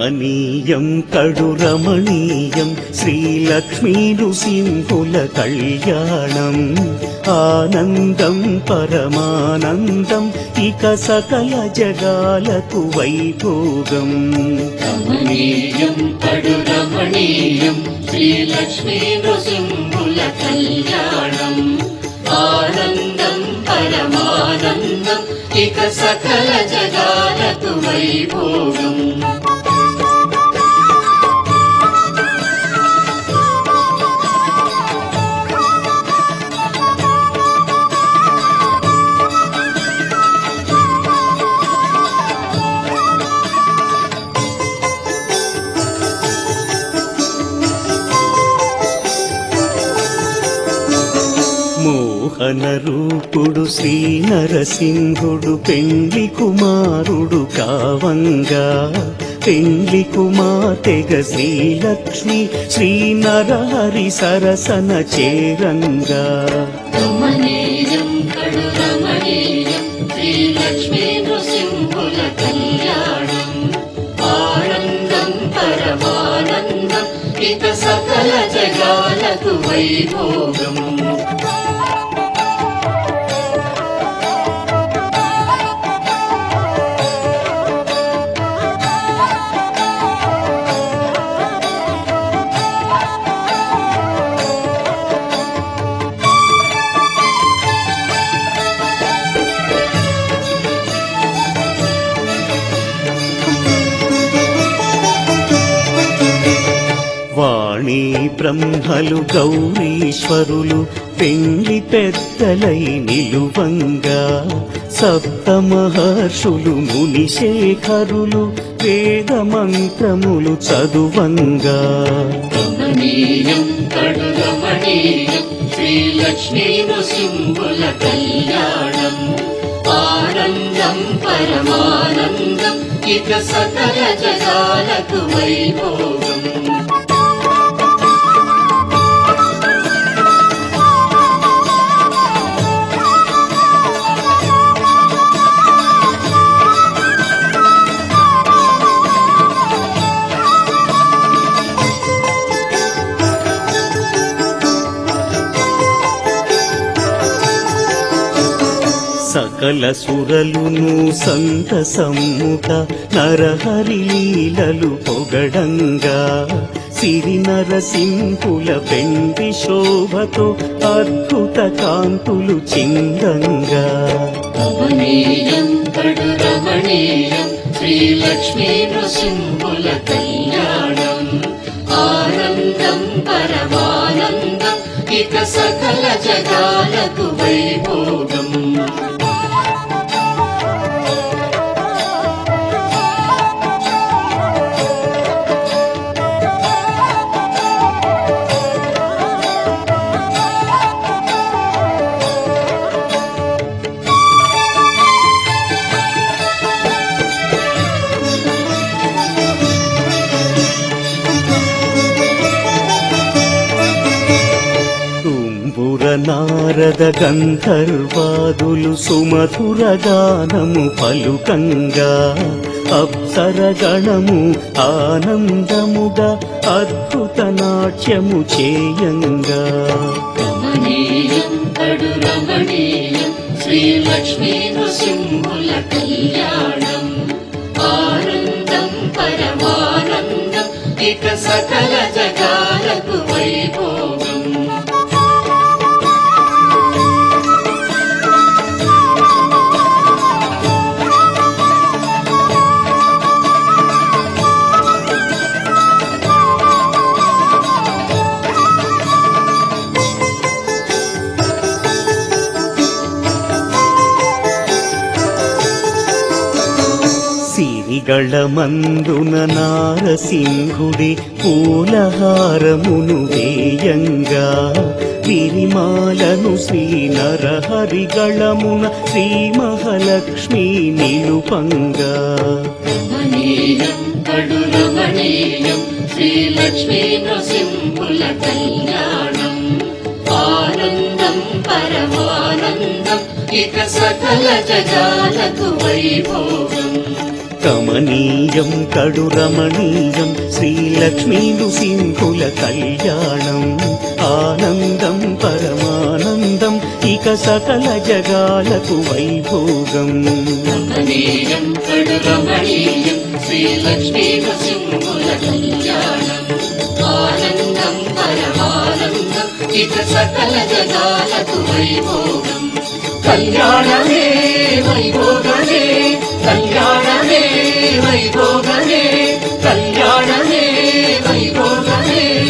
కమనీయం కడు రమణీయం శ్రీలక్ష్మీ నృసింహుల కళ్యాణం ఆనందం పరమానందం ఇక సకల జగాలకు వైభోగం రమణీయం కడు రమణీయం శ్రీలక్ష్మీ నృసింహుల కళ్యాణం ఆనందం పరమానందం ఇక సకల జగాలకు వైభోగం మోహన రూపుడు శ్రీ నరసింహుడు పెండ్లి కుమారుడు కావంగా పెండ్లి కుమార్తెగ శ్రీలక్ష్మి శ్రీ నరహరి సరసన చేరంగా రమణీయం కడు రమణీయం శ్రీలక్ష్మీ నృసింహుల కళ్యాణం ఆనందం పరమానందం ఇక సకల జగాలకు వైభోగం వాణి బ్రహ్మలు గౌరీశ్వరులు పెండ్లి పెద్దలై నిలువంగా సప్త మహర్షులు మునిశేఖరులు వేద మంత్రములు చదువంగా రమణీయం కడు రమణీయం శ్రీలక్ష్మీ నృసింహుల కళ్యాణం ఆనందం పరమానందం ఇక సకల జగాలకు వైభోగం సకల సురలును సంతసమ్ముట నరహరి లీలలు పొగడంగా సిరి నరసింహుల పెండి శోభతో అద్భుత కాంతులు చిందంగా రమణీయం కడు రమణీయం శ్రీలక్ష్మీ నృసింహుల కళ్యాణం ఆనందం పరమానందం ఇక సకల జగాలకు వైభోగం తుంబుర నారద గంధర్వాదులు సుమధుర గానము పలుకంగా అప్సర గణము ఆనందముగా అద్భుత నాట్యము చేయంగా రమణీయం కడు రమణీయం శ్రీలక్ష్మీ నృసింహుల కళ్యాణం ఆనందం పరమానందం ఇక సకల జగాలకు వైభోగం సిరిగళ మందున నారసింహుడి పూలహారమును వేయంగా విరిమాలను శ్రీ నరహరిగళమున శ్రీ మహాలక్ష్మి నిలుపంగా రమణీయం కడు రమణీయం శ్రీలక్ష్మీ నృసింహుల కళ్యాణం ఆనందం పరమానందం ఇక సకల జగాలకు వైభోగం కమనీయం కడు రమణీయం శ్రీలక్ష్మీలు సింహుల కళ్యాణం ఆనందం పరమానందం ఇక సకల జగాలకు వైభోగం రమణీయం కడు రమణీయం శ్రీలక్ష్మీ నృసింహుల కళ్యాణం ఆనందం పరమానందం ఇక సకల జగాలకు వైభోగం కళ్యాణమే వైభోగమే కళ్యాణమే వైభోగమే కళ్యాణమే వైభోగమే